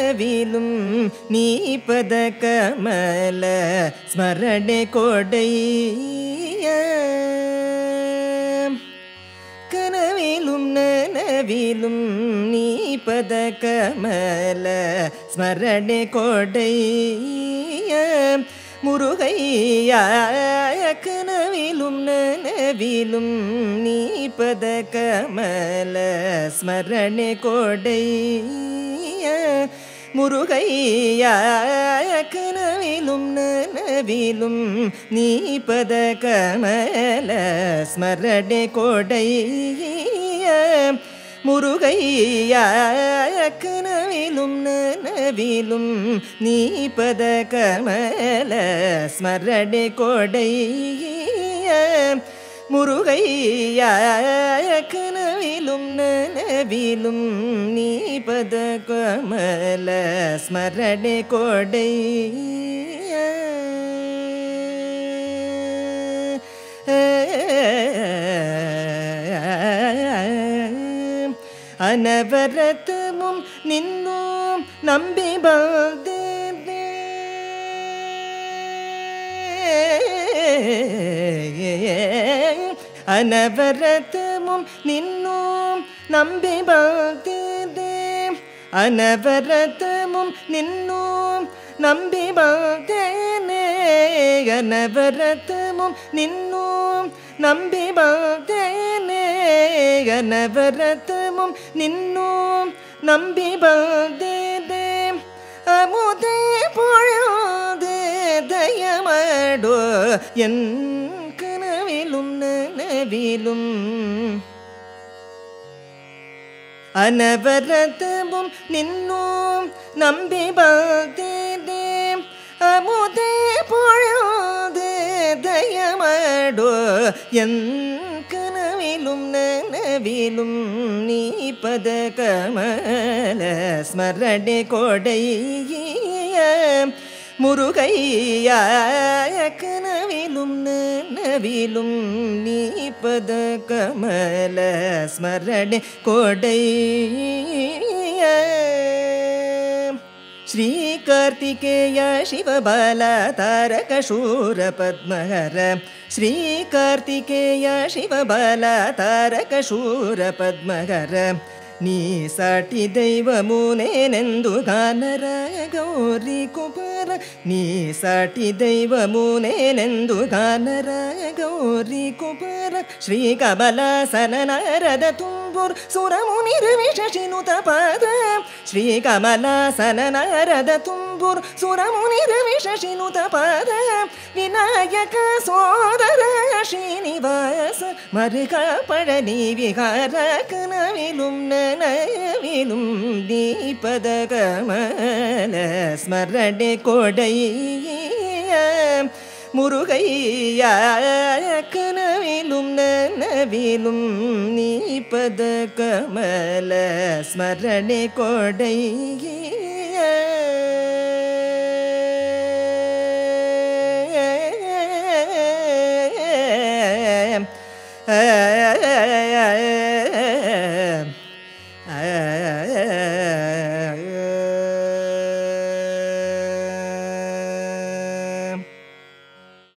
ನನವಿಲುಂ ನೀಪದ ಕಮಲ ಸ್ಮರಣೆ ಕೊಡೆಯ கனவிலும் நனவிலும் நீ பத கமல ஸ்மரணை கொடைய முருகையா கனவிலும் நனவிலும் நீ பத கமல ஸ்மரணை கொடைய முருகையா கனவிலும் நனவிலும் நீ பத கமல ஸ்மரணை கொடைய முருகையா கனவிலும் நனவிலும் நீ பத கமல ஸ்மரணை கொடைய முருகையா கனவிலும் நனவிலும் நீ பத கமல ஸ்மரணை கொடைய அனவரத்தமும் நின்னும் நம்பி வாழ்ந்தே அனவரத்தமும் நின்னும் நம்பி வாழ்ந்தே அனவரத்தமும் நின்னும் நம்பி வாழ்ந்தேனே அனவரத்தமும் நின்னும் நம்பி வாழ்ந்தேனே அனவரத்தமும் நின்னும் நம்பி வாழ்ந்தேனே அமுதே பொழுது தயமாடோ என் கனவிலும் நனவிலும் அனவரதமும் நின்னும் நம்பி வாழ்ந்தேனே அமுதே பொழுது தயமாடோ என் கனவிலும் நனவிலும் நீ பத கமல ஸ்மரணை கொடைய முருகையா கனவிலும் நனவிலும் நீ பத கமல ஸ்மரணை கொடைய श्रीकार्तिकेय शिवबाल तारकशूर पद्महर श्रीकार्तिकेय शिवबाल तारकशूर पद्महर ನೀ ಸಾಟಿ ದೈವಮೂನೇನೆಂದು ಗಾನರ ಗೌರಿ ಕುಮಾರ ನೀ ಸಾಟಿ ದೈವಮೂನೇನೆಂದು ಗಾನರ ಗೌರಿ ಕುಮಾರ ಶ್ರೀ ಕಮಲಾಸನ ನಾರದ ತುಂಬುರ್ ಸುರಮುನಿರು ವಿಶಶಿನುತ ಪಾದ ಶ್ರೀ ಕಮಲಾಸನ ನಾರದ ತುಂಬುರ್ ಸುರಮುನಿರು ವಿಶಶಿನುತ ಪಾದ ವಿನಾಯಕ ಸೋದರ ಶ್ರೀನಿವಾಸ ಮರುಗ ಪಳನಿ ವಿಹಾರ ಕನವಿಲುಂ நனவிலும் தீபத கமல ஸ்மரணை கொடைய முருகையா கனவிலும் நனவிலும் நீபத கமல ஸ்மரணை கொடைய